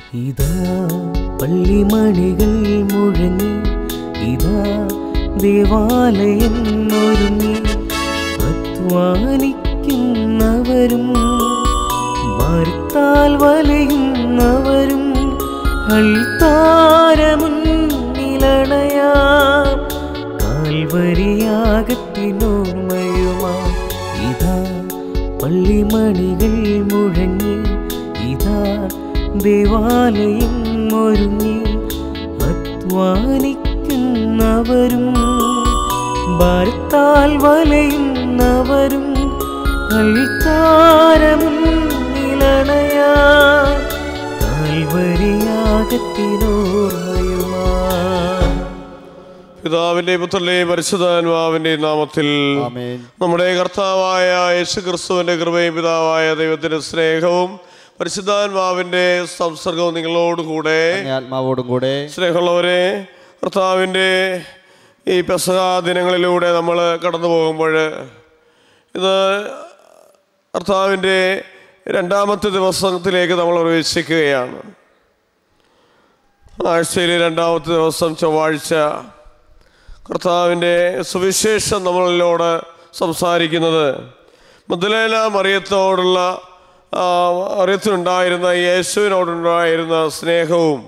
ഇതാ പള്ളിമണികൾ മുഴങ്ങി ഇതാ ദേവാലയം ഒരുങ്ങി അധ്വാനിക്കുന്നവരും മരുത്താൽ വലയുന്നവരും അൾത്താരമുന്നിലണയാം കാൽവരിയാകത്തിനോർമ്മയുമാ ഇതാ പള്ളിമണികൾ മുഴങ്ങി ഇതാ ദേവാലയം ഒരുങ്ങി അധ്വാനിക്കുന്നവരും ഭാരത്താൽ വലയുന്നവരും അൾത്താരമുന്നിലണയാ കാൽവരിയാകത്തിനോർമ്മയുമാ പിതാവിന്റെയും പുത്രന്റെയും പരിശുദ്ധാത്മാവിന്റെയും നാമത്തിൽ ആമേൻ നമ്മുടെ കർത്താവായ യേശു ക്രിസ്തുവിന്റെ കൃപയും പിതാവായ ദൈവത്തിന്റെ സ്നേഹവും പരിശുദ്ധാത്മാവിന്റെ സംസർഗവും നിങ്ങളോടുകൂടെ അങ്ങേ ആത്മാവോടും കൂടെ സ്നേഹമുള്ളവരെ കർത്താവിൻ്റെ ഈ പെസഹ ദിനങ്ങളിലൂടെ നമ്മൾ കടന്നു പോകുമ്പോൾ ഇത് കർത്താവിൻ്റെ രണ്ടാമത്തെ ദിവസത്തിലേക്ക് നമ്മൾ പ്രവേശിക്കുകയാണ് ആഴ്ചയിലെ രണ്ടാമത്തെ ദിവസം ചൊവ്വാഴ്ച കർത്താവിൻ്റെ സുവിശേഷം നമ്മളിലോട് സംസാരിക്കുന്നത് മുതലേന മറിയത്തോടുള്ള ആ, മറിയത്തിനുണ്ടായിരുന്ന യേശുവിനോടുണ്ടായിരുന്ന സ്നേഹവും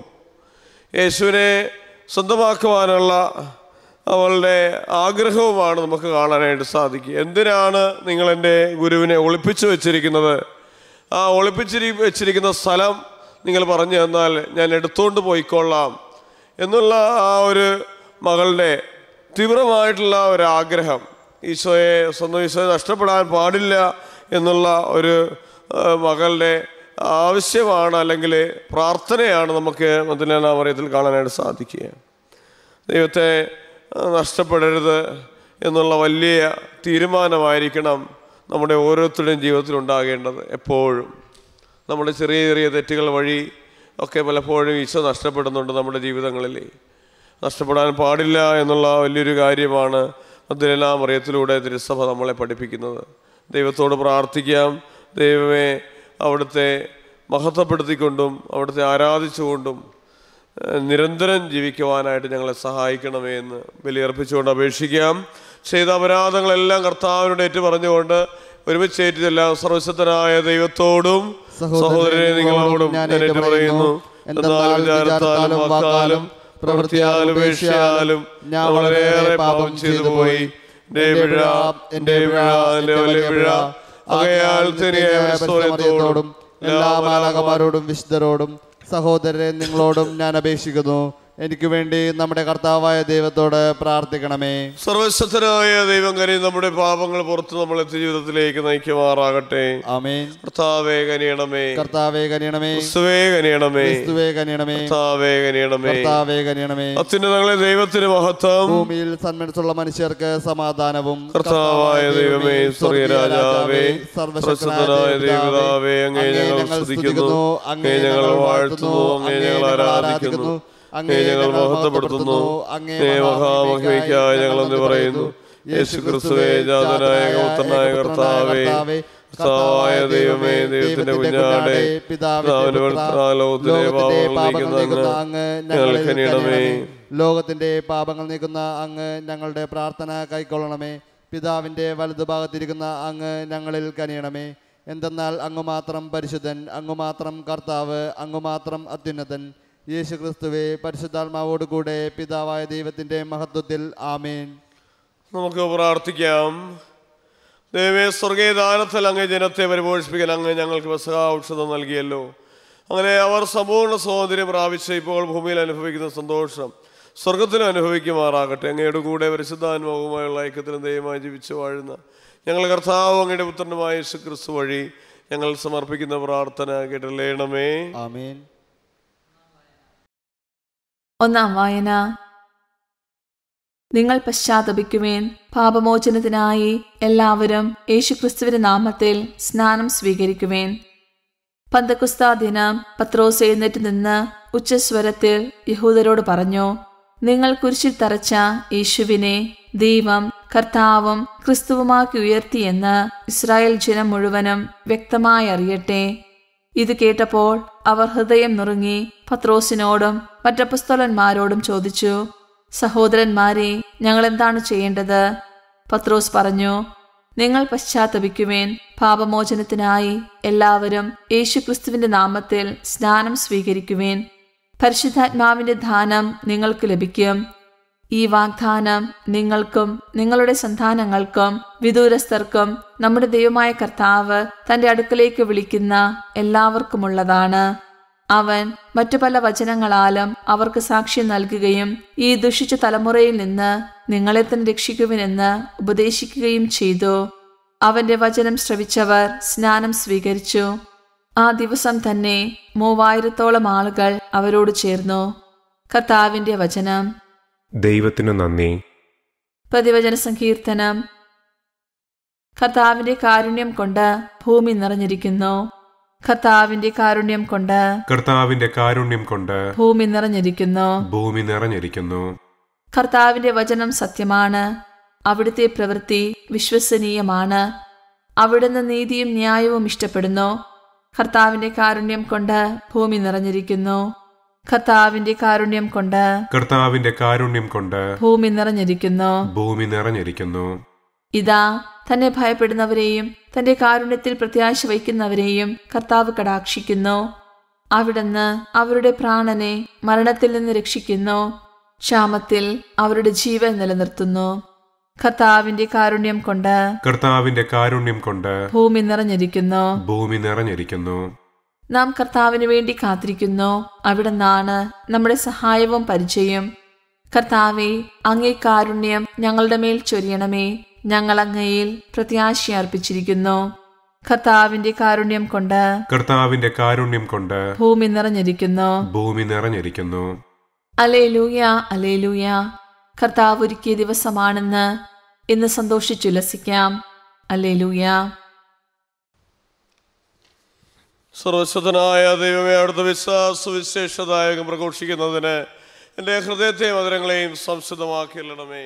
യേശുവിനെ സ്വന്തമാക്കുവാനുള്ള അവളുടെ ആഗ്രഹവുമാണ് നമുക്ക് കാണാനായിട്ട് സാധിക്കുക എന്തിനാണ് നിങ്ങൾ എൻ്റെ ഗുരുവിനെ ഒളിപ്പിച്ചു വെച്ചിരിക്കുന്നത് ആ ഒളിപ്പിച്ചിരി വെച്ചിരിക്കുന്ന സ്ഥലം നിങ്ങൾ പറഞ്ഞു തന്നാൽ ഞാൻ എടുത്തുകൊണ്ട് പോയിക്കൊള്ളാം എന്നുള്ള ആ ഒരു മകളുടെ തീവ്രമായിട്ടുള്ള ഒരു ആഗ്രഹം ഈശോയെ സ്വന്തം ഈശോയെ നഷ്ടപ്പെടാൻ പാടില്ല എന്നുള്ള ഒരു ആ, മകളുടെ ആവശ്യമാണ് അല്ലെങ്കിൽ പ്രാർത്ഥനയാണ് നമുക്ക് മദുലേന മറിയത്തിൽ കാണാനായിട്ട് സാധിക്കുക ദൈവത്തെ ആ, നഷ്ടപ്പെടരുത് എന്നുള്ള വലിയ തീരുമാനമായിരിക്കണം നമ്മുടെ ഓരോരുത്തരുടെയും ജീവിതത്തിൽ ഉണ്ടാകേണ്ടത് എപ്പോഴും നമ്മുടെ ചെറിയ ചെറിയ തെറ്റുകൾ വഴി ഒക്കെ പലപ്പോഴും ഈശോ നഷ്ടപ്പെടുന്നുണ്ട് നമ്മുടെ ജീവിതങ്ങളിൽ നഷ്ടപ്പെടാൻ പാടില്ല എന്നുള്ള വലിയൊരു കാര്യമാണ് മദ്ദലാ മറിയത്തിലൂടെ തിരുസഭ നമ്മളെ പഠിപ്പിക്കുന്നത് ദൈവത്തോട് പ്രാർത്ഥിക്കാം ദൈവമേ അവിടുത്തെ മഹത്വപ്പെടുത്തിക്കൊണ്ടും അവിടുത്തെ ആരാധിച്ചുകൊണ്ടും ഏഹ് നിരന്തരം ജീവിക്കുവാനായിട്ട് ഞങ്ങളെ സഹായിക്കണമേ എന്ന് ബലിയർപ്പിച്ചുകൊണ്ട് അപേക്ഷിക്കാം ചെയ്ത അപരാധങ്ങളെല്ലാം കർത്താവിനോട് ഏറ്റു പറഞ്ഞുകൊണ്ട് ഒരുമിച്ച് ഏറ്റുചെല്ലാം സർവശക്തനായ ദൈവത്തോടും സഹോദരനെ നിങ്ങളോടും ഞാൻ ഏറ്റു പറയുന്നു എന്നാൽ വിചാരത്താലും വാക്കാലും പ്രവൃത്തിയാലും ഉപേക്ഷയാലും ഞാൻ വളരെയേറെ പാപം ചെയ്തു പോയി എന്റെ പിഴ എന്റെ പിഴ എന്റെ വലിയ പിഴ ആകയാൽ പരിശുദ്ധമറിയത്തോടും എല്ലാ മാലാകമാരോടും വിശുദ്ധരോടും സഹോദരരെ നിങ്ങളോടും ഞാൻ അപേക്ഷിക്കുന്നു എനിക്ക് വേണ്ടി നമ്മുടെ കർത്താവായ ദൈവത്തോട് പ്രാർത്ഥിക്കണമേ സർവശക്തനായ ദൈവം കനി നമ്മുടെ പാപങ്ങൾ പുറത്ത് നമ്മളെ ജീവിതത്തിലേക്ക് നയിക്കുമാറാകട്ടെ ആമേൻ കർത്താവേ കനിയണമേ കർത്താവേ കനിയണമേ ക്രിസ്തുവേ കനിയണമേ ക്രിസ്തുവേ കനിയണമേ കർത്താവേ കനിയണമേ കർത്താവേ കനിയണമേ അത്യുന്നതങ്ങളെ ദൈവത്തിന് മഹത്വം ഭൂമിയിൽ സന്മനസ്സുള്ള മനുഷ്യർക്ക് സമാധാനവും കർത്താവായ ദൈവമേ സ്വർഗീയ രാജാവേ സർവശക്തനായ ദൈവതാവേ അങ്ങേ ഞങ്ങൾ സ്തുതിക്കുന്നു അങ്ങേ ഞങ്ങൾ വാഴ്ത്തുന്നു അങ്ങേ ഞങ്ങൾ ആരാധിക്കുന്നു അങ്ങേ ഞങ്ങൾ മഹത്വപ്പെടുത്തുന്നു അങ്ങേ മഹാമഹിമയ്ക്കായി ഞങ്ങൾ എന്ന് പറയുന്നു യേശു ക്രിസ്തുവേ ജാതനായ പുത്രനായ കർത്താവേ കർത്താവായ ദൈവമേ ദൈവത്തിന്റെ കുഞ്ഞാടെ പിതാവിന്റെ ലോകത്തിലെ പാപങ്ങൾ നീക്കുന്ന അങ്ങ് ഞങ്ങൾ കനിയണമേ ലോകത്തിന്റെ പാപങ്ങൾ നീക്കുന്ന അങ്ങ് ഞങ്ങളുടെ പ്രാർത്ഥന കൈക്കൊള്ളണമേ പിതാവിന്റെ വലതുഭാഗത്തിരിക്കുന്ന അങ്ങ് ഞങ്ങളിൽ കനിയണമേ എന്തെന്നാൽ അങ്ങ് മാത്രം പരിശുദ്ധൻ അങ്ങ് മാത്രം കർത്താവ് അങ്ങ് മാത്രം അത്യുന്നതൻ യേശു ക്രിസ്തുവെ പരിശുദ്ധാത്മാവോട് കൂടെ പിതാവായ ദൈവത്തിന്റെ മഹത്വത്തിൽ ആമേൻ നമുക്ക് പ്രാർത്ഥിക്കാം ദൈവമേ സ്വർഗീയ ദാനത്തിൽ അങ്ങ് ജനത്തെ പരിപോഷിപ്പിക്കാൻ അങ്ങ് ഞങ്ങൾക്ക് പെസഹ ഔഷധം നൽകിയല്ലോ അങ്ങനെ അവർ സമ്പൂർണ്ണ സ്വാതന്ത്ര്യം പ്രാപിച്ച് ഇപ്പോൾ ഭൂമിയിൽ അനുഭവിക്കുന്ന സന്തോഷം സ്വർഗത്തിലും അനുഭവിക്കുമാറാകട്ടെ അങ്ങയുടെ കൂടെ പരിശുദ്ധാത്മാവുമായുള്ള ഐക്യത്തിലും ദൈവമായി ജീവിച്ചു വാഴുന്ന ഞങ്ങൾ കർത്താവ് അങ്ങയുടെ പുത്രനുമായ യേശു ക്രിസ്തു വഴി ഞങ്ങൾ സമർപ്പിക്കുന്ന പ്രാർത്ഥന കേട്ടല്ലേണമേ ആമേൻ ഒന്നാം വായന നിങ്ങൾ പശ്ചാത്തപിക്കുവേൻ പാപമോചനത്തിനായി എല്ലാവരും യേശുക്രിസ്തുവിന്റെ നാമത്തിൽ സ്നാനം സ്വീകരിക്കുവേൻ പന്തക്കുസ്താ ദിനം പത്രോസ് എഴുന്നേറ്റ് നിന്ന് ഉച്ചസ്വരത്തിൽ യഹൂദരോട് പറഞ്ഞു നിങ്ങൾ കുരിശിൽ തറച്ച യേശുവിനെ ദൈവം കർത്താവും ക്രിസ്തുവുമാക്കി ഉയർത്തിയെന്ന് ഇസ്രായേൽ ജനം മുഴുവനും വ്യക്തമായി അറിയട്ടെ ഇത് കേട്ടപ്പോൾ അവർ ഹൃദയം നുറുങ്ങി പത്രോസിനോടും മറ്റപ്പസ്തോലന്മാരോടും ചോദിച്ചു സഹോദരന്മാരെ ഞങ്ങൾ എന്താണ് ചെയ്യേണ്ടത് പത്രോസ് പറഞ്ഞു നിങ്ങൾ പശ്ചാത്തപിക്കുവേൻ പാപമോചനത്തിനായി എല്ലാവരും യേശുക്രിസ്തുവിന്റെ നാമത്തിൽ സ്നാനം സ്വീകരിക്കുവേൻ പരിശുദ്ധാത്മാവിന്റെ ദാനം നിങ്ങൾക്ക് ലഭിക്കും ഈ വാഗ്ദാനം നിങ്ങൾക്കും നിങ്ങളുടെ സന്താനങ്ങൾക്കും വിദൂരസ്ഥർക്കും നമ്മുടെ ദൈവമായ കർത്താവ് തന്റെ അടുക്കലേക്ക് വിളിക്കുന്ന എല്ലാവർക്കുമുള്ളതാണ് അവൻ മറ്റു പല വചനങ്ങളാലും അവർക്ക് സാക്ഷ്യം നൽകുകയും ഈ ദുഷിച്ച തലമുറയിൽ നിന്ന് നിങ്ങളെ തന്നെ രക്ഷിക്കുവിനെന്ന് ഉപദേശിക്കുകയും ചെയ്തു അവന്റെ വചനം ശ്രവിച്ചവർ സ്നാനം സ്വീകരിച്ചു ആ ദിവസം തന്നെ മൂവായിരത്തോളം ആളുകൾ അവരോട് ചേർന്നു കർത്താവിന്റെ വചനം ദൈവത്തിനു നന്ദി പ്രതിവചന സങ്കീർത്തനം കർത്താവിന്റെ കാരുണ്യം കൊണ്ട് ഭൂമി നിറഞ്ഞിരിക്കുന്നു കർത്താവിന്റെ കാരുണ്യം കൊണ്ട് കർത്താവിന്റെ കാരുണ്യം കൊണ്ട് ഭൂമി നിറഞ്ഞിരിക്കുന്നു ഭൂമി നിറഞ്ഞിരിക്കുന്നു കർത്താവിന്റെ വചനം സത്യമാണ് അവിടുത്തെ പ്രവൃത്തി വിശ്വസനീയമാണ് അവിടുന്ന് നീതിയും ന്യായവും ഇഷ്ടപ്പെടുന്നു കർത്താവിന്റെ കാരുണ്യം കൊണ്ട് ഭൂമി നിറഞ്ഞിരിക്കുന്നു കർത്താവിന്റെ കാരുണ്യം കൊണ്ട് കർത്താവിന്റെ കാരുണ്യം കൊണ്ട് ഭൂമി നിറഞ്ഞിരിക്കുന്നു ഭൂമി നിറഞ്ഞിരിക്കുന്നു ഇതാ തന്നെ ഭയപ്പെടുന്നവരെയും തന്റെ കാരുണ്യത്തിൽ പ്രത്യാശ വയ്ക്കുന്നവരെയും കർത്താവ് കടാക്ഷിക്കുന്നു അവിടുന്ന് അവരുടെ പ്രാണനെ മരണത്തിൽ നിന്ന് രക്ഷിക്കുന്നു ക്ഷാമത്തിൽ അവരുടെ ജീവൻ നിലനിർത്തുന്നു കർത്താവിന്റെ കാരുണ്യം കൊണ്ട് കർത്താവിന്റെ കാരുണ്യം കൊണ്ട് ഭൂമി നിറഞ്ഞിരിക്കുന്നു ഭൂമി നിറഞ്ഞിരിക്കുന്നു നാം കർത്താവിന് വേണ്ടി കാത്തിരിക്കുന്നു അവിടുന്നാണ് നമ്മുടെ സഹായവും പരിചയം കർത്താവെ അങ്ങേ കാരുണ്യം ഞങ്ങളുടെ മേൽ ചൊരിയണമേ ഞങ്ങൾ അങ്ങയിൽ പ്രത്യാശ അർപ്പിച്ചിരിക്കുന്നു കർത്താവിന്റെ കാരുണ്യം കൊണ്ട് കർത്താവിന്റെ കാരുണ്യം കൊണ്ട് ഭൂമി നിറഞ്ഞിരിക്കുന്നു ഭൂമി നിറഞ്ഞിരിക്കുന്നു അലേലൂയ അലേലൂയ കർത്താവ് ഒരുക്കിയ ദിവസമാണെന്ന് ഇന്ന് സന്തോഷിച്ചുല്ലസിക്കാം അലേലൂയ സർവശുദ്ധനായ ദൈവമേ അവിടുത്തെ വിശ്വാസ വിശേഷദായകം പ്രഘോഷിക്കുന്നതിന് എൻ്റെ ഹൃദയത്തെയും മധുരങ്ങളെയും സംസിദ്ധമാക്കിയില്ലണമേ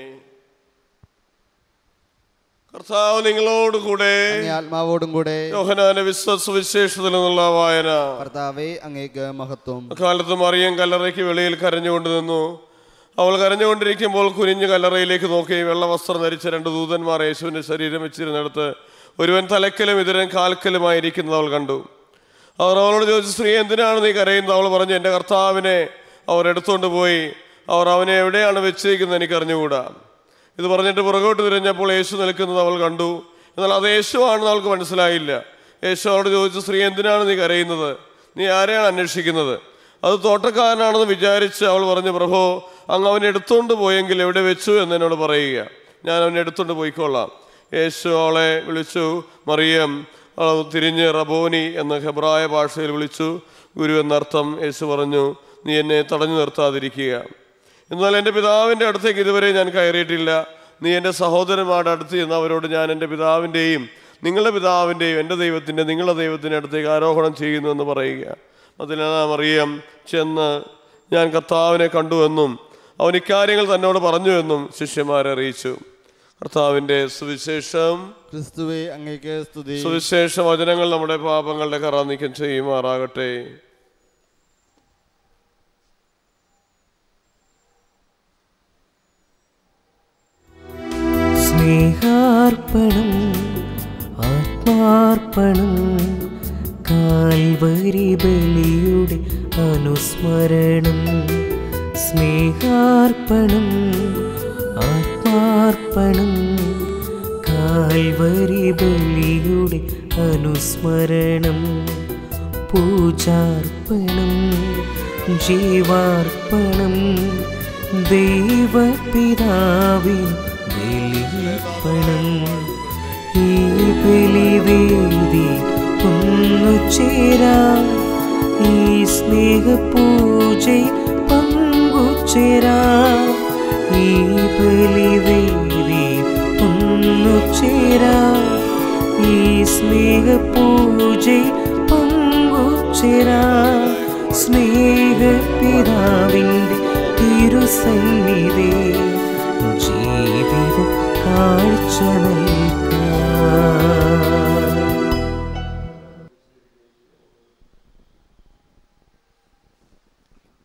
കർത്താവ് നിങ്ങളോട് കൂടെ അങ്ങേ ആത്മാവോടും കൂടെ യോഹനാന്റെ വിശ്വാസ വിശേഷത്തിൽ നിന്നുള്ള വായന കർത്താവെ അങ്ങേക്ക് മഹത്വം അക്കാലത്ത് മറിയം കല്ലറയ്ക്ക് വെളിയിൽ കരഞ്ഞുകൊണ്ട് നിന്നു അവൾ കരഞ്ഞുകൊണ്ടിരിക്കുമ്പോൾ കുനിഞ്ഞ് കല്ലറയിലേക്ക് നോക്കി വെള്ള വസ്ത്രം ധരിച്ച രണ്ട് ദൂതന്മാർ യേശുവിന്റെ ശരീരം വെച്ചിരുന്നിടത്ത് ഒരുവൻ തലക്കലും ഇതരൻ കാൽക്കലുമായിരിക്കുന്നത് അവൾ കണ്ടു അവർ അവളോട് ചോദിച്ചു സ്ത്രീ എന്തിനാണ് നീ കരയുന്നത് അവൾ പറഞ്ഞു എൻ്റെ കർത്താവിനെ അവർ എടുത്തുകൊണ്ട് പോയി അവർ അവനെ എവിടെയാണ് വെച്ചിരിക്കുന്നത് എനിക്ക് അറിഞ്ഞുകൂടാ ഇത് പറഞ്ഞിട്ട് പുറകോട്ട് തിരിഞ്ഞപ്പോൾ യേശു നിൽക്കുന്നത് അവൾ കണ്ടു എന്നാൽ അത് യേശു ആണെന്ന് അവൾക്ക് മനസ്സിലായില്ല യേശു അവളോട് ചോദിച്ചു സ്ത്രീ എന്തിനാണ് നീ കരയുന്നത് നീ ആരെയാണ് അന്വേഷിക്കുന്നത് അത് തോട്ടക്കാരനാണെന്ന് വിചാരിച്ച് അവൾ പറഞ്ഞു പ്രഭോ അങ്ങ് അവനെ എടുത്തുകൊണ്ട് പോയെങ്കിൽ എവിടെ വെച്ചു എന്ന് എന്നോട് പറയുക ഞാൻ അവനെ എടുത്തുകൊണ്ട് പോയിക്കൊള്ളാം യേശു അവളെ വിളിച്ചു മറിയം അവൾ തിരിഞ്ഞ് റബോനി എന്ന ഹെബ്രായ ഭാഷയിൽ വിളിച്ചു ഗുരു എന്നർത്ഥം യേശു പറഞ്ഞു നീ എന്നെ തടഞ്ഞു നിർത്താതിരിക്കുക എന്നാൽ എൻ്റെ പിതാവിൻ്റെ അടുത്തേക്ക് ഇതുവരെ ഞാൻ കയറിയിട്ടില്ല നീ എൻ്റെ സഹോദരന്മാരുടെ അടുത്ത് ചെന്ന് അവരോട് ഞാൻ എൻ്റെ പിതാവിൻ്റെയും നിങ്ങളുടെ പിതാവിൻ്റെയും എൻ്റെ ദൈവത്തിൻ്റെ നിങ്ങളുടെ ദൈവത്തിൻ്റെ അടുത്തേക്ക് ആരോഹണം ചെയ്യുന്നു എന്ന് പറയുക അതിനാ മറിയം ചെന്ന് ഞാൻ കർത്താവിനെ കണ്ടുവെന്നും അവൻ ഇക്കാര്യങ്ങൾ തന്നോട് പറഞ്ഞുവെന്നും ശിഷ്യന്മാരെ അറിയിച്ചു കർത്താവിൻ്റെ സുവിശേഷം ക്രിസ്തുവെ അങ്ങേക്ക് സ്തുതി സുവിശേഷ വചനങ്ങൾ നമ്മുടെ പാപങ്ങളുടെ കറ നീക്കം ചെയ്യുമാറാകട്ടെ സ്നേഹാർപ്പണം ആത്മാർപ്പണം കാൽവരി ബലിയുടെ അനുസ്മരണം സ്നേഹാർപ്പണം ആത്മാർപ്പണം കാൽവരി ബലിയുടെ അനുസ്മരണം പൂജാർപ്പണം ജീവാർപ്പണം ദൈവപിതാവിൻ ബലിയർപ്പണം ഈ ബലിവേദി ഒന്നു ചേരാ ഈ സ്നേഹപൂജ പങ്കുചേരാ ഈ ബലിവേദി ഒന്നു ചേരാ ഈ സ്നേഹപൂജ പങ്കുചേരാ സ്നേഹപിതാവിൻ്റെ തിരുസന്നിധി ജീവിതം കാഴ്ച നൽകാം. 「 നൽകാം. 「 നൽകാം. നൽകാം. നൽകാം. നൽകാം. നൽകാം. നൽകാം. നൽകാം. നൽകാം. നൽകാം. നൽകാം. നൽകാം. നൽകാം. നൽകാം. നൽകാം. നൽകാം.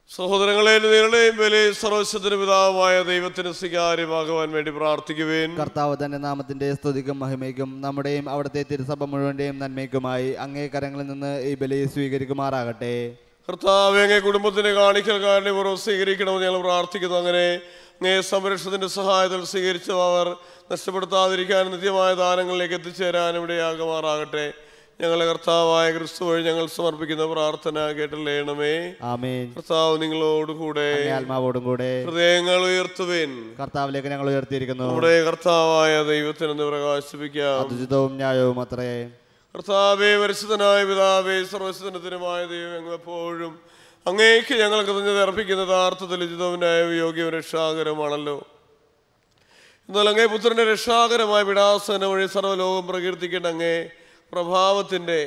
സഹോദരങ്ങളെ നിങ്ങളുടെയും വില സർവശത്തിന് പിതാവുമായ ദൈവത്തിന് സ്വീകാര്യമാകുവാൻ വേണ്ടി പ്രാർത്ഥിക്കുവേൻ കർത്താവ് തന്റെ നാമത്തിന്റെ സ്തുതിക്കും മഹിമയ്ക്കും നമ്മുടെയും അവിടുത്തെ തിരുസഭ മുഴുവന്റെയും നന്മയ്ക്കുമായി അങ്ങേ കരങ്ങളിൽ നിന്ന് ഈ ബലി സ്വീകരിക്കുമാറാകട്ടെ കർത്താവ് അങ്ങേ കുടുംബത്തിന് കാണിക്കൽക്കാരനെ പുറം സ്വീകരിക്കണമെന്ന് ഞങ്ങൾ പ്രാർത്ഥിക്കുന്നു അങ്ങനെ അങ്ങേ സംരക്ഷണത്തിന്റെ സഹായത്തിൽ സ്വീകരിച്ച അവർ നഷ്ടപ്പെടുത്താതിരിക്കാനും നിത്യമായ ദാനങ്ങളിലേക്ക് എത്തിച്ചേരാനും ഇടയാകുമാറാകട്ടെ ഞങ്ങളെ കർത്താവായ ക്രിസ്തു വഴി ഞങ്ങൾ സമർപ്പിക്കുന്ന പ്രാർത്ഥന കേട്ടല്ലേണമേ ആമേൻ കർത്താവ് നിങ്ങളോടുകൂടെ അങ്ങേ ആത്മാവോടും കൂടെ ഹൃദയങ്ങൾ ഉയർത്തുവേൻ കർത്താവിലേക്ക് ഞങ്ങൾ ഉയർത്തിയിരിക്കുന്നു നമ്മുടെ കർത്താവായ ദൈവത്തിനൊന്ന് പ്രകാശിപ്പിക്കാം അതുചിതവും ന്യായവും അത്രേ കർത്താവേ പരിശുദ്ധനായ പിതാവേ സർവസ്വനത്തിനുമായ ദൈവം അങ്ങ് എപ്പോഴും അങ്ങേക്ക് ഞങ്ങൾ കൃതജ്ഞത അർപ്പിക്കുന്നത് അർത്ഥത്തിൽ ഉചിതവുനായ യോഗ്യവും രക്ഷാകരമാണല്ലോ എന്നാൽ അങ്ങേ പുത്രന്റെ രക്ഷാകരമായ വിടാസന വഴി സർവ്വലോകം പ്രകീർത്തിക്കേണ്ട അങ്ങേ പ്രഭാവത്തിൻ്റെ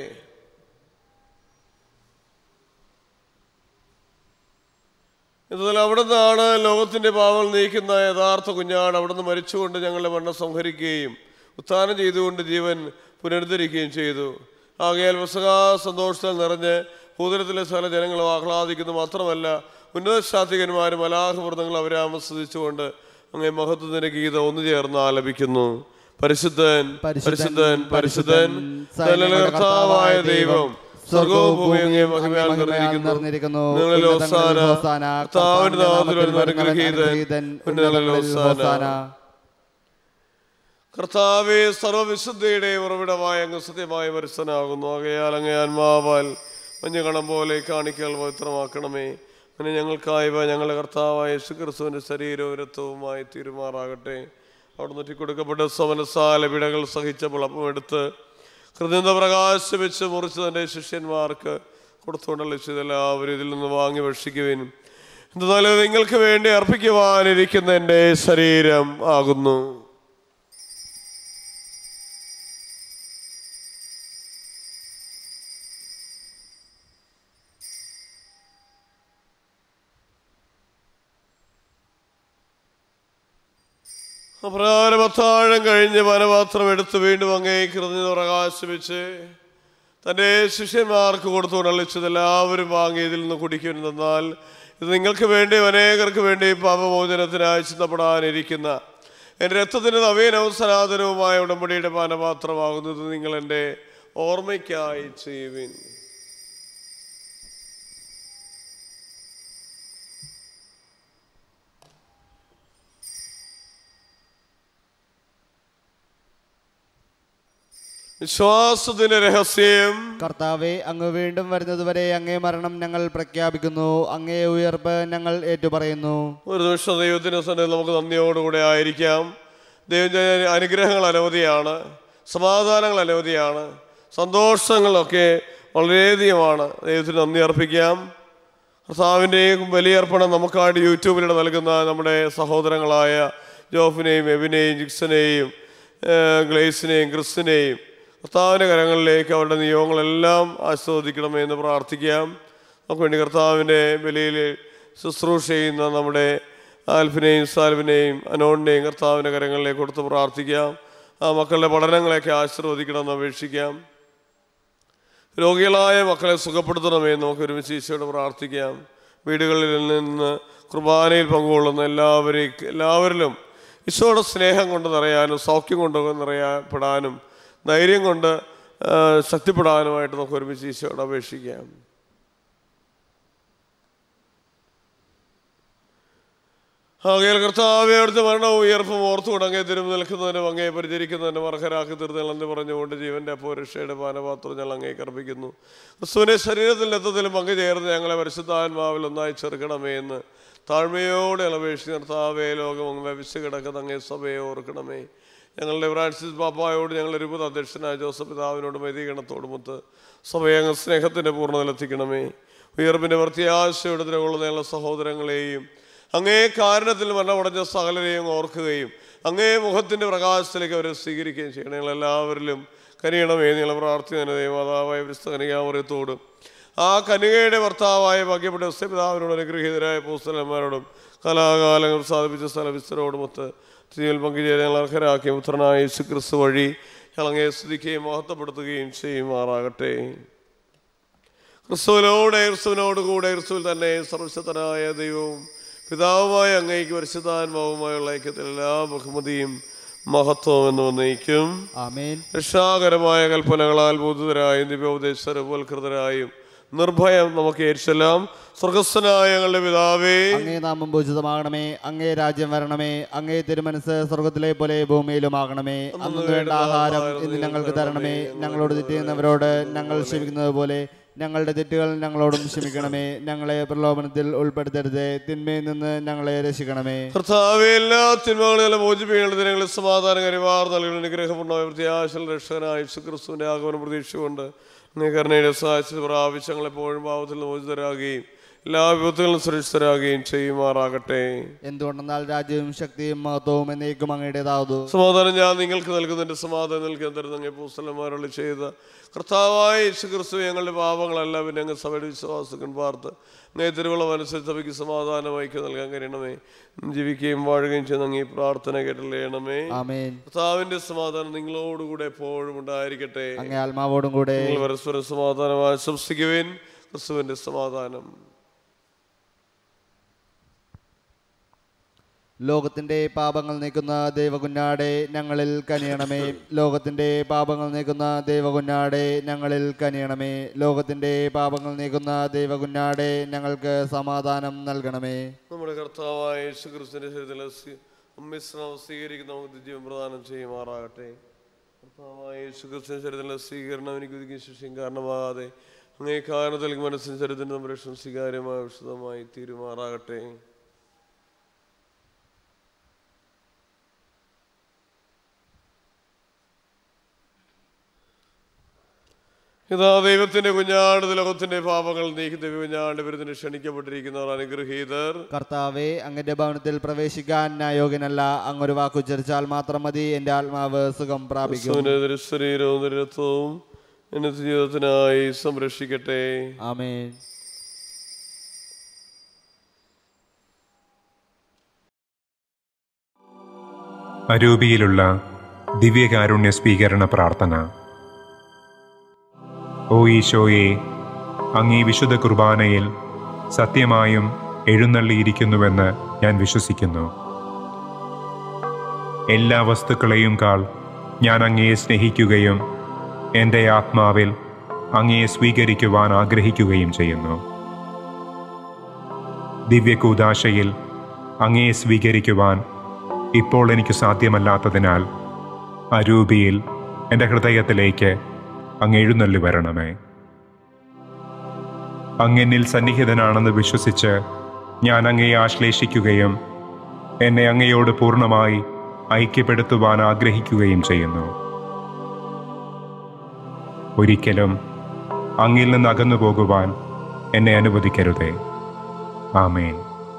എന്നാൽ അവിടെ നിന്നാണ് ലോകത്തിന്റെ പാവങ്ങൾ നീക്കുന്ന യഥാർത്ഥ കുഞ്ഞാണ് അവിടുന്ന് മരിച്ചുകൊണ്ട് ഞങ്ങളുടെ മണ്ണ് സംഹരിക്കുകയും ഉത്ഥാനം ചെയ്തുകൊണ്ട് ജീവൻ പുനരുദ്ധരിക്കുകയും ചെയ്തു ആകയാൽ വസകാ സന്തോഷത്താൽ നിറഞ്ഞ് ഭൂതലത്തിലെ സകല ജനങ്ങളും ആഹ്ലാദിക്കുന്നു മാത്രമല്ല ഉന്നത ശാസ്ത്രികന്മാരും അലാഹവൃതങ്ങൾ അവരെ ആമസ്വദിച്ചുകൊണ്ട് അങ്ങേ മഹത്വത്തിന്റെ ഗീതം ഒന്നു ചേർന്ന് ആലപിക്കുന്നു പരിശുദ്ധൻ പരിശുദ്ധൻ പരിശുദ്ധൻ സകലകർത്താവായ ദൈവം സ്വർഗവും ഭൂമിയും അങ്ങേ മഹിമയാൽ നിറഞ്ഞിരിക്കുന്നു നിറഞ്ഞിരിക്കുന്നു നിങ്ങളിൽ ഹോസാന. ഹോസാന. കർത്താവിന്റെ നാമത്തിൽ നാമത്തിൽ അനുഗ്രഹീതൻ. അനുഗ്രഹീതൻ. ഉന്നതങ്ങളിൽ ഉന്നതങ്ങളിൽ ഹോസാന. ഹോസാന. കർത്താവെ സർവവിശുദ്ധിയുടെ ഉറവിടമായ അങ്ങ് സത്യമായ പരിസനാകുന്നു ആകയാൽ അങ്ങേ ആത്മാവാൽ മഞ്ഞകണം പോലെ കാണിക്കൽ പവിത്രമാക്കണമേ അങ്ങനെ ഞങ്ങൾക്കായവ ഞങ്ങളുടെ കർത്താവായ യേശുക്രിസ്തുവിന്റെ ശരീരവും രക്തവുമായി തീരുമാറാകട്ടെ അവിടെ നൊറ്റി കൊടുക്കപ്പെട്ട സമനസാല വിടകൾ സഹിച്ചപ്പോൾ അപ്പം എടുത്ത് കൃതജ്ഞത പ്രകാശിപ്പിച്ച് മുറിച്ച് തൻ്റെ ശിഷ്യന്മാർക്ക് കൊടുത്തുകൊണ്ടുള്ള എല്ലാവരും ഇതിൽ നിന്ന് വാങ്ങി ഭക്ഷിക്കുവാനും എന്നാൽ നിങ്ങൾക്ക് വേണ്ടി അർപ്പിക്കുവാനിരിക്കുന്ന എൻ്റെ ശരീരം ആകുന്നു അപ്രകാരം അത്താഴം കഴിഞ്ഞ് വനപാത്രം എടുത്ത് വീണ്ടും അങ്ങേ കൃതജ്ഞത പ്രകാശിപ്പിച്ച് തൻ്റെ ശിഷ്യന്മാർക്ക് കൊടുത്തുകൊണ്ട് അളിച്ചത് എല്ലാവരും വാങ്ങി ഇതിൽ നിന്ന് കുടിക്കുമെന്നാൽ ഇത് നിങ്ങൾക്ക് വേണ്ടി അനേകർക്ക് വേണ്ടി പാപമോചനത്തിനായി ചിന്തപ്പെടാനിരിക്കുന്ന എൻ്റെ രക്തത്തിൻ്റെ നവീനവും സനാതനവുമായ ഉടമ്പടിയുടെ പാനപാത്രമാകുന്നത് നിങ്ങൾ എൻ്റെ ഓർമ്മയ്ക്കായി ചെയ്യുവിൻ വിശ്വാസത്തിന്റെ രഹസ്യം കർത്താവെ അങ്ങ് വീണ്ടും വരുന്നതുവരെ അങ്ങേ മരണം ഞങ്ങൾ പ്രഖ്യാപിക്കുന്നു അങ്ങേ ഉയർപ്പ് ഞങ്ങൾ ഏറ്റുപറയുന്നു ഒരു നിമിഷം ദൈവത്തിന് സന്നിധി നമുക്ക് നന്ദിയോടുകൂടെ ആയിരിക്കാം ദൈവം അനുഗ്രഹങ്ങൾ അനവധിയാണ് സമാധാനങ്ങൾ അനവധിയാണ് സന്തോഷങ്ങളൊക്കെ വളരെയധികമാണ് ദൈവത്തിന് നന്ദി അർപ്പിക്കാം കർത്താവിൻ്റെയും ബലിയർപ്പണം നമുക്കായിട്ട് യൂട്യൂബിലൂടെ നൽകുന്ന നമ്മുടെ സഹോദരങ്ങളായ ജോഫിനെയും എബിനെയും ജിക്സനെയും ഏഹ്, ഗ്ലേസിനെയും ക്രിസ്റ്റിനെയും കർത്താവിൻ്റെ കരങ്ങളിലേക്ക് അവരുടെ നിയോഗങ്ങളെല്ലാം ആസ്വദിക്കണമേ എന്ന് പ്രാർത്ഥിക്കാം നമുക്ക് വേണ്ടി കർത്താവിൻ്റെ ബലിയിൽ ശുശ്രൂഷ ചെയ്യുന്ന നമ്മുടെ ആൽഫിനെയും സാൽവിനെയും അനോണിനെയും കർത്താവിൻ്റെ കരങ്ങളിലേക്ക് കൊടുത്ത് പ്രാർത്ഥിക്കാം ആ മക്കളുടെ പഠനങ്ങളെയൊക്കെ ആശീർവദിക്കണമെന്ന് അപേക്ഷിക്കാം രോഗികളായ മക്കളെ സുഖപ്പെടുത്തണമേ എന്ന് നമുക്ക് ഒരുമിച്ച് ഈശോയോട് പ്രാർത്ഥിക്കാം വീടുകളിൽ നിന്ന് കുർബാനയിൽ പങ്കുകൊള്ളുന്ന എല്ലാവരെയും എല്ലാവരിലും ഈശോയുടെ സ്നേഹം കൊണ്ട് നിറയാനും സൗഖ്യം കൊണ്ട് നിറയപ്പെടാനും ധൈര്യം കൊണ്ട് ആ, ശക്തിപ്പെടാനുമായിട്ട് നമുക്ക് ഒരുമിച്ച് ഈശോയോട് അപേക്ഷിക്കാം ആകയാൽ കർത്താവെ അവിടുത്തെ മരണവും ഉയർപ്പും ഓർത്തുകൊണ്ട് അങ്ങേ തിരുമ്പ് നിൽക്കുന്നതിനും അങ്ങേ പരിചരിക്കുന്നതിനും അർഹരാക്കി തീർന്നെന്ന് പറഞ്ഞുകൊണ്ട് ജീവന്റെ അപ്പോരക്ഷയുടെ പാനപാത്രം ഞങ്ങൾ അങ്ങേ കർപ്പിക്കുന്നു ക്രിസ്തുവിനെ ശരീരത്തിൽ രക്തത്തിലും പങ്കു ചേർന്ന് ഞങ്ങളെ പരിശുദ്ധാത്മാവിൽ ഒന്നായി ചേർക്കണമേ എന്ന് താഴ്മയോടെ അപേക്ഷിച്ച് കർത്താവേ ലോകം അങ്ങ് വ്യവിച്ച് കിടക്കുന്ന അങ്ങേ സഭയെ ഓർക്കണമേ ഞങ്ങളുടെ ഫ്രാൻസിസ് പാപ്പായോട് ഞങ്ങളുടെ രൂപത അധ്യക്ഷനായ ജോസഫ് പിതാവിനോട് മൈതീകരണത്തോടുമൊത്ത് സഭയെ അങ്ങ് സ്നേഹത്തിന്റെ പൂർണ്ണതയിലെത്തിക്കണമേ ഉയർപ്പിന്റെ പ്രത്യാശയോടെ നിലകൊള്ളുന്ന ഞങ്ങളുടെ സഹോദരങ്ങളെയും അങ്ങേ കാരണത്തിൽ മരണമടഞ്ഞ സകലരെയും ഓർക്കുകയും അങ്ങേ മുഖത്തിന്റെ പ്രകാശത്തിലേക്ക് അവരെ സ്വീകരിക്കുകയും ചെയ്യണം ഞങ്ങളെല്ലാവരിലും കനിയണമേ നിങ്ങളെ പ്രാർത്ഥന മാതാവായ വിശുദ്ധ കനികാമറിയത്തോടും ആ കനികയുടെ ഭർത്താവായ ഭാഗ്യപ്പെട്ട പിതാവിനോട് അനുഗ്രഹീതരായ പൂസ്തലന്മാരോടും കലാകാലങ്ങൾ സാധിപ്പിച്ച സ്ഥലവിസ്തരോടുമൊത്ത് തീയിൽ പങ്കുചേരാൻ ഞങ്ങൾ അർഹരാക്കിയ പുത്രനായ യേശു ക്രിസ്തു വഴി ഞങ്ങളങ്ങേ സ്തുതിക്കുകയും മഹത്വപ്പെടുത്തുകയും ചെയ്യുമാറാകട്ടെ ക്രിസ്തുവിനോട് ക്രിസ്തുവിനോട് കൂടെ ക്രിസ്തുവിൽ തന്നെ സർവശക്തനായ ദൈവവും പിതാവുമായ അങ്ങേക്ക് പരിശുദ്ധാത്മാവുമായുള്ള ഐക്യത്തിൽ എല്ലാ ബഹുമതിയും മഹത്വം എന്ന് വന്നേക്കും ആമേൻ രക്ഷാകരമായ കൽപ്പനകളാൽ ബോധിതരായും ദിവ്യോപദേശരവൽകൃതരായും നിർഭയം നമുക്ക് ഏരിച്ചെല്ലാം സ്വർഗസ്ഥനായ ഞങ്ങളുടെ പിതാവേ അങ്ങേ നാമം പൂജിതമാകണമേ അങ്ങേ രാജ്യം വരണമേ അങ്ങേ തിരുമനസ് സ്വർഗത്തിലെ പോലെ ഭൂമിയിലുമാകണമേ അന്ന് വേണ്ട ആഹാരം ഇന്ന് ഞങ്ങൾക്ക് തരണമേ ഞങ്ങളോട് തെറ്റിയുന്നവരോട് ഞങ്ങൾ ക്ഷമിക്കുന്നത് പോലെ ഞങ്ങളുടെ തെറ്റുകൾ ഞങ്ങളോടും ക്ഷമിക്കണമേ ഞങ്ങളെ പ്രലോഭനത്തിൽ ഉൾപ്പെടുത്തരുത് തിന്മയിൽ നിന്ന് ഞങ്ങളെ രക്ഷിക്കണമേ കർത്താവെ എല്ലാ തിന്മകളെല്ലാം മോചിപ്പിക്കേണ്ടത് ഞങ്ങൾ സമാധാനകരിവാർ നൽകുന്ന അനുഗ്രഹപൂർണ്ണമായ പ്രത്യാശൽ രക്ഷകനായ ക്രിസ്തുവിന്റെ ആഗമനം പ്രതീക്ഷിച്ചുകൊണ്ട് നീ കരുണയുടെ സഹായിച്ചത് പ്രാപിച്ച് ഞങ്ങളെപ്പോഴും പാവത്തിൽ നിന്ന് മോചിതരാകുകയും എല്ലാ വിപത്തുകളും സുരക്ഷിതരാകുകയും ചെയ്യുമാറാകട്ടെ എന്തുകൊണ്ടെന്നാൽ രാജ്യവും ശക്തിയും മഹത്വവും എന്നേക്കും അങ്ങയുടേതാവതു സമാധാനം ഞാൻ നിങ്ങൾക്ക് നൽകുന്നതിന്റെ സമാധാനം നൽകാൻ തരുന്ന അങ്ങേ പൂസ്തലന്മാരോട് ചെയ്ത കർത്താവായ യേശു ക്രിസ്തു ഞങ്ങളുടെ പാപങ്ങളല്ല പിന്നെ അങ്ങ് സഭയുടെ വിശ്വാസക്കൻ പാർത്ത് അങ്ങേ തിരുവള്ളം അനുസരിച്ച് സഭയ്ക്ക് സമാധാനം ഐക്യം നൽകാൻ കഴിയണമേ ജീവിക്കുകയും വാഴുകയും ചെയ്യുന്ന അങ്ങേ പ്രാർത്ഥന കേട്ടല്ലേണമേ ആമേൻ കർത്താവിന്റെ സമാധാനം നിങ്ങളോടുകൂടെ എപ്പോഴും ഉണ്ടായിരിക്കട്ടെ അങ്ങേ ആത്മാവോടും കൂടെ നിങ്ങൾ പരസ്പരം സമാധാനം ആശംസിക്കുവേൻ ക്രിസ്തുവിന്റെ സമാധാനം ലോകത്തിന്റെ പാപങ്ങൾ നീക്കുന്ന ദൈവകുഞ്ഞാടെ ഞങ്ങളിൽ കനിയണമേ ലോകത്തിന്റെ പാപങ്ങൾ നീക്കുന്ന ദൈവകുഞ്ഞാടെ ഞങ്ങളിൽ കനിയണമേ ലോകത്തിന്റെ പാപങ്ങൾ നീക്കുന്ന ദൈവകുഞ്ഞാടെ ഞങ്ങൾക്ക് സമാധാനം നൽകണമേ നമ്മുടെ കർത്താവായ യേശു ക്രിസ്തുവിന്റെ ഹൃദയ മിശ്രം സ്വീകരിക്കുന്ന നമുക്ക് ജീവൻ പ്രദാനം ചെയ്യുമാറാകട്ടെ കർത്താവായ യേശു ക്രിസ്തുവിന്റെ ചരിത്രത്തിലെ സ്വീകരണം എനിക്ക് ഒതുക്കി ശിഷ്യം കാരണമാകാതെ അങ്ങേ കാരണത്തിൽ മനസ്സിന് ചരിത്രത്തിന്റെ സംരക്ഷണം സ്വീകാര്യമായ വിശദമായി തീരുമാറാകട്ടെ ഇതാ ദൈവത്തിന്റെ കുഞ്ഞാട് ലോകത്തിന്റെ പാപങ്ങൾ നീക്കി ദൈവ കുഞ്ഞാണ്ട് വിരുന്നിന് ക്ഷണിക്കപ്പെട്ടിരിക്കുന്നവർ അനുഗ്രഹീതർ കർത്താവെ അങ്ങന്റെ ഭവനത്തിൽ പ്രവേശിക്കാൻ ഞാൻ യോഗ്യനല്ല അങ്ങൊരു വാക്കുച്ചരിച്ചാൽ മാത്രം മതി എൻ്റെ ആത്മാവ് സുഖം പ്രാപിക്കും ക്രിസ്തുവിന്റെ ശരീരവും നിരത്വവും എന്നെ ജീവിതത്തിനായി സംരക്ഷിക്കട്ടെ ആമേൻ അരൂപിയിലുള്ള ദിവ്യകാരുണ്യ സ്വീകരണ പ്രാർത്ഥന ഓ ഈശോയെ അങ്ങീ വിശുദ്ധ കുർബാനയിൽ സത്യമായും എഴുന്നള്ളിയിരിക്കുന്നുവെന്ന് ഞാൻ വിശ്വസിക്കുന്നു എല്ലാ വസ്തുക്കളെയും കാൾ ഞാൻ അങ്ങയെ സ്നേഹിക്കുകയും എൻ്റെ ആത്മാവിൽ അങ്ങയെ സ്വീകരിക്കുവാൻ ആഗ്രഹിക്കുകയും ചെയ്യുന്നു ദിവ്യകൂദാശയിൽ അങ്ങയെ സ്വീകരിക്കുവാൻ ഇപ്പോൾ എനിക്ക് സാധ്യമല്ലാത്തതിനാൽ അരൂപിയിൽ എൻ്റെ ഹൃദയത്തിലേക്ക് അങ്ങ് എഴുന്നള്ളി വരണമേ അങ്ങെന്നിൽ സന്നിഹിതനാണെന്ന് വിശ്വസിച്ച് ഞാൻ അങ്ങയെ ആശ്ലേഷിക്കുകയും എന്നെ അങ്ങയോട് പൂർണ്ണമായി ഐക്യപ്പെടുത്തുവാൻ ആഗ്രഹിക്കുകയും ചെയ്യുന്നു ഒരിക്കലും അങ്ങിൽ നിന്ന് അകന്നു പോകുവാൻ എന്നെ അനുവദിക്കരുതേ ആമേൻ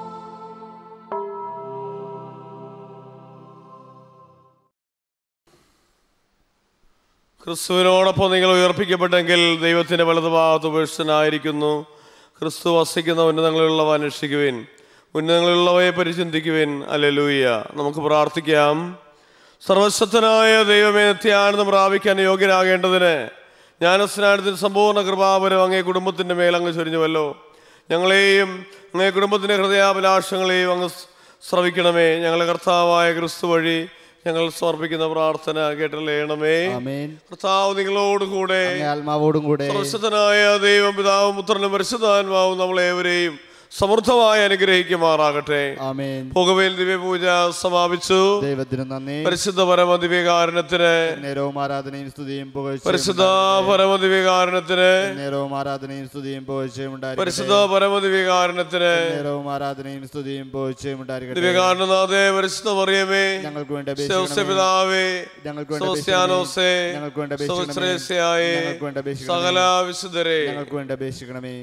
ക്രിസ്തുവിനോടൊപ്പം നിങ്ങൾ ഉയർപ്പിക്കപ്പെട്ടെങ്കിൽ ദൈവത്തിന്റെ വലതുഭാഗത്ത് ഉപേക്ഷിതനായിരിക്കുന്നു ക്രിസ്തു വസിക്കുന്ന ഉന്നതങ്ങളിലുള്ളവ അന്വേഷിക്കുവിൻ ഉന്നതങ്ങളിലുള്ളവയെ പരിചിന്തിക്കുവിൻ അല്ലെലൂയ നമുക്ക് പ്രാർത്ഥിക്കാം സർവശക്തനായ ദൈവമേ നിത്യാനന്ദം പ്രാപിക്കാൻ യോഗ്യനാകേണ്ടതിന് ജ്ഞാനസ്നാനത്തിന് സമ്പൂർണ്ണ കൃപാപരം അങ്ങേ കുടുംബത്തിൻ്റെ മേൽ അങ്ങ് ചൊരിഞ്ഞുവല്ലോ ഞങ്ങളെയും അങ്ങേ കുടുംബത്തിൻ്റെ ഹൃദയാഭിലാഷങ്ങളെയും അങ്ങ് ശ്രവിക്കണമേ ഞങ്ങളെ കർത്താവായ ക്രിസ്തു വഴി ഞങ്ങൾ സമർപ്പിക്കുന്ന പ്രാർത്ഥന കേട്ടല്ലേണമേ ആമേൻ കർത്താവ് നിങ്ങളോട് കൂടെ അങ്ങേ ആത്മാവോടും കൂടെ സർവശക്തനായ ദൈവം പിതാവും പുത്രനും പരിശുദ്ധാത്മാവും നമ്മളേവരെയും സമൃദ്ധമായി അനുഗ്രഹിക്കുമാറാകട്ടെ ആമേൻ പുകവേൽ ദിവ്യപൂജ സമാപിച്ചു ദൈവത്തിന് നന്ദി പരിശുദ്ധ പരമ ദിവ്യകാരണത്തിന് നേരവും ആരാധനയും സ്തുതിയും പുകഴ്ചയും പരിശുദ്ധ പരമ ദിവ്യകാരണത്തിന് നേരവും ആരാധനയും സ്തുതിയും പുകഴ്ചയും പരിശുദ്ധ ഉണ്ടായിരിക്കട്ടെ പരമ ദിവ്യകാരണത്തിന് നേരവും ആരാധനയും സ്തുതിയും പുകഴ്ചയും ഉണ്ടായിരിക്കട്ടെ ദിവ്യകാരണനാഥേ പരിശുദ്ധ മറിയമേ ഞങ്ങൾക്ക് വേണ്ടി സൗസ്യ അപേക്ഷിക്കണമേ. പിതാവേ ഞങ്ങൾക്ക് വേണ്ടി സോസ്യാനോസേ ഞങ്ങൾക്ക് വേണ്ടി അപേക്ഷിക്കണമേ. സൗശ്രേസ്യായേ ഞങ്ങൾക്ക് വേണ്ടി അപേക്ഷിക്കണമേ. സകല വിശുദ്ധരെ ഞങ്ങൾക്ക് വേണ്ടി അപേക്ഷിക്കണമേ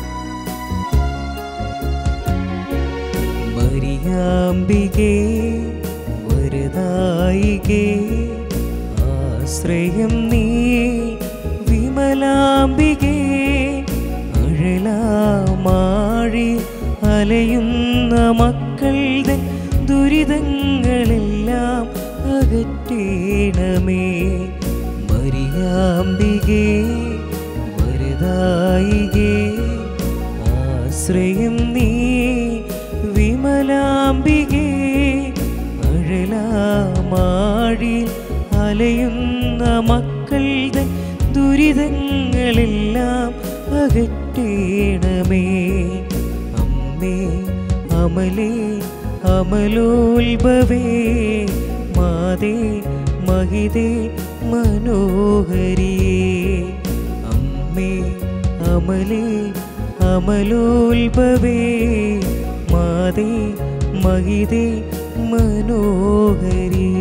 മരിയാമ്പികേ വിമലാംബികേ ആശ്രയം നീ വിമലാംബികേ അഴലാമാഴി അലയുന്ന മക്കളുടെ ദുരിതങ്ങളെല്ലാം അകറ്റേണമേ മരിയാംബികേ വരദായികേ ആശ്രയം നീ വിമലാംബികേ അഴലാമാഴി അലയുന്ന മക്കളുടെ ദുരിതങ്ങളെല്ലാം അകറ്റേണമേ അമ്മേ അമലേ അമലോത്ഭവേ മാതേ മഹിതേ മനോഹരിയേ അമ്മേ അമലേ അമലോത്ഭവേ മാതേ മഹിതേ മനോഹരിയേ